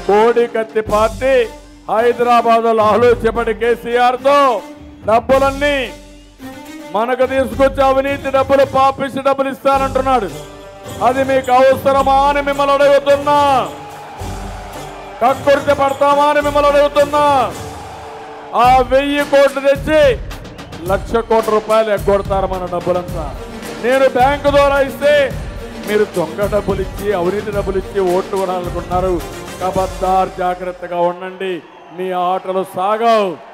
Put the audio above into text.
కోడి కత్తి పార్టీ హైదరాబాద్ లో ఆలోచించబడి కేసీఆర్ తో డబ్బులన్నీ మనకు తీసుకొచ్చి అవినీతి డబ్బులు పాపిసి డబ్బులు ఇస్తానంటున్నాడు అది మీకు అవసరమా అని మిమ్మల్ని అడుగుతున్నా కక్కుర్తి పడతామా అని మిమ్మల్ని అడుగుతున్నా ఆ వెయ్యి కోట్లు తెచ్చి లక్ష కోట్ల రూపాయలు ఎగ్గొడతారు మన డబ్బులంతా నేను బ్యాంకు ద్వారా ఇస్తే మీరు దొంగ డబ్బులు ఇచ్చి అవినీతి డబ్బులు ఇచ్చి ఓట్లు కొనాలనుకున్నారు కబద్దార్ జాగ్రత్తగా ఉండండి మీ ఆటలు సాగవు